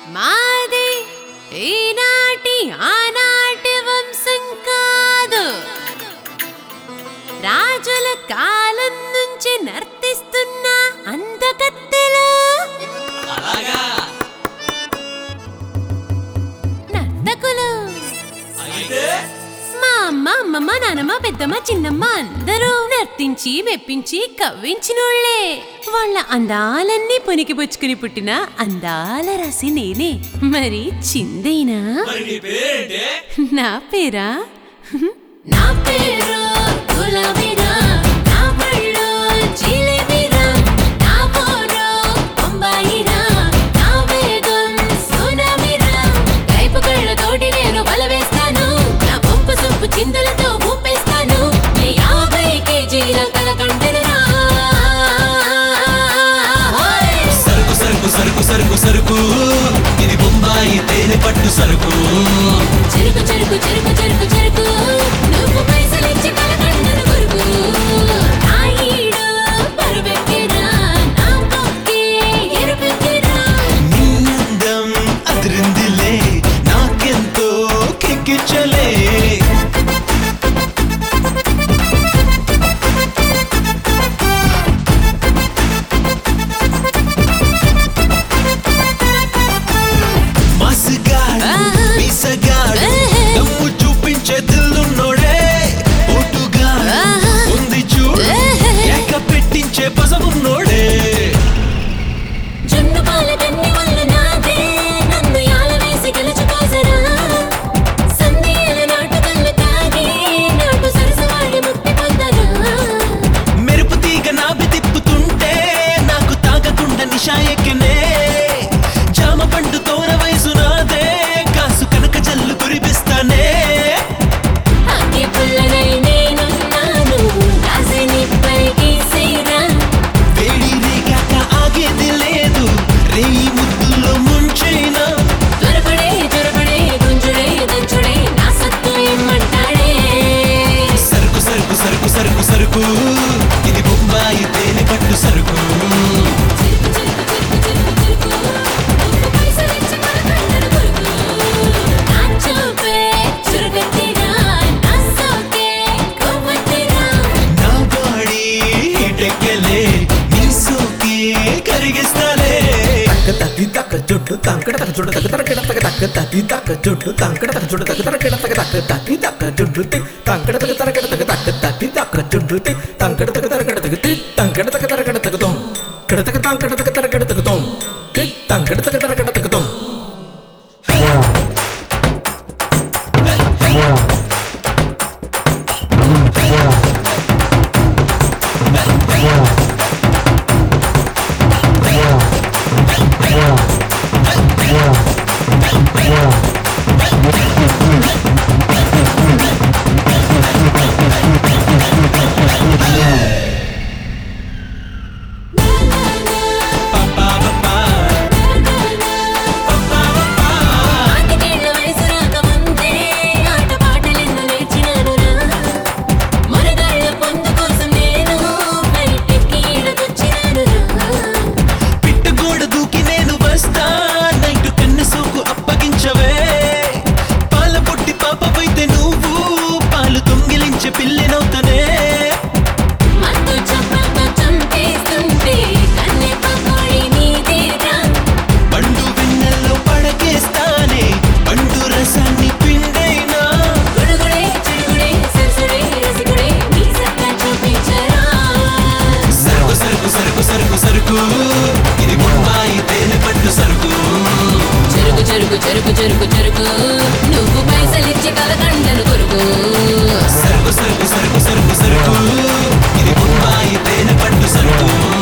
మాది ఈనాటి ఆనాటి వంశం కాదు రాజుల కాలం నుంచి నర్తిస్తున్న అందకత్తెలు నర్తకులు మా అమ్మ అమ్మమ్మ నానమ్మ పెద్దమ్మ చిన్నమ్మ అందరూ నర్తించి మెప్పించి కవ్వించినోళ్లే వాళ్ళ అందాలన్నీ పునికి పుచ్చుకుని పుట్టిన అందాల రాసి నేనే మరి చిందేనా నా పేరా నా పేరు గులాబీరా నా పళ్ళు జిలేబీరా నా పోరు బొంబాయిరా నా వేగం సునామీరా కైపు కళ్ళతోటి నేను బల వేస్తాను నా పంపు సొంపు చిందులతో ఊపేస్తాను నీ యాభై కేజీల కలకండరా సరుకు సరుకు సరుకు సరుకు సరుకు ఇది బొంబాయి తేనె పట్టు సరుకు చెరుకు చెరుకు చెరుకు చెరుకు చెరుకు నువ్వు పైసలిచ్చి కలకండను కొరుకు నా ఈడు పరువెక్కిరా నా పొక్కి ఎరుపెక్కిరా నీ అందం అదిరిందిలే నాకెంతో కిక్కిచ్చలే మసిగాడు ఆహా. మీసగాడు ఏహే. దమ్ము చూపించే దిల్లున్నోడే ఓటుగాడు ఆహా. ఉంది చూడు ఏహే. ఏక పెట్టించే పసమున్నోడే జున్ను పాల కన్ని వల్ల నాదే నన్ను యాల వేసి గెలుచుకోసరా సందేల నాటు కళ్ళు తాగి నాటు సరసవాడి ముక్తి పొందరా మెరుపు తీగ నాభి తిప్పుతుంటే నాకు తాగకుండా నిషా ఎక్కినే జామ పండు తోర వయసు నాదే కాసు కనక జల్లు కురిపిస్తానే అగ్గి పుల్లనై నేనున్నాను రాసిని పైకి సేరా వేడి రేగాక ఆగేది లేదు రేయి ముద్దులో ముంచైనా త్వరపడే త్వరపడే గుంజుడే దంచుడే నా సత్తు ఇమ్మంటాడే సరుకు సరుకు సరుకు సరుకు సరుకు ఇది బొంబాయి తేనె పట్టు సరుకు చిరుకు చిరుకు చిరుకు చిరుకు చిరుకు నువ్వు పైసలిచ్చి కలకండను కొరుకు నా చూపే చురుగెత్తిరా నా సోకే కొవ్వొత్తిరా నా బాడీ ఇటెక్కలే నీ సోకే కరిగిస్తాలే తక్క తత్తి తక్క జుట్టు తంకడ తక్క జుట్టు తక్క తరకడ తక్క తక్క తత్తి తక్క జుట్టు తంకడ తక్క జుట్టు తక్క తరకడ తక్క తక్క తత్తి తక్క జుట్టు తి తంకడ తక్క తరకడ తక్క తక్క తత్తి తక్క జుట్టు తి తంకడ తక్క తరకడ తక్క తి తంకడ తక్క తరకడ తక్క తోం కడ తక్క తంకడ తక్క తరకడ తక్క తోం తి తంకడ తక్క తరకడ తక్క తోం ఆటికేళ్ల వయసు రాకముందే ఆటపాటలెన్నో నేర్చినానురా మునగాళ్ళ పొందు కోసం నేను బయటెక్కి ఈడకొచ్చినానురా పిట్టగోడ దూకి నేను వస్తా నైట్ కన్ను సోకు అప్పగించవే పాల పొట్టి పాపవైతే నువ్వు పాలు తొంగిలించే పిల్లెనవుతానే మత్తు చప్పలతో చంపేస్తుంటే కన్నె పకోడి నీదేరా పండు వెన్నెల్లో పడకేస్తానే పండు రసాన్ని పిండైనా గుడుగుడే చిడుగుడే సరసుడే రసికుడే నీ సత్తా చూపించరా సరుకు సరుకు సరుకు సరుకు సరుకు ఇది బొంబాయి తేనె పట్టు సరుకు చెరుకు చెరుకు చెరుకు చెరుకు చెరుకు నువ్వు పైసలిచ్చి కలకండను కొరుకు సరుకు సరుకు సరుకు సరుకు సరుకు ఇది బొంబాయి తేనె పట్టు సరుకు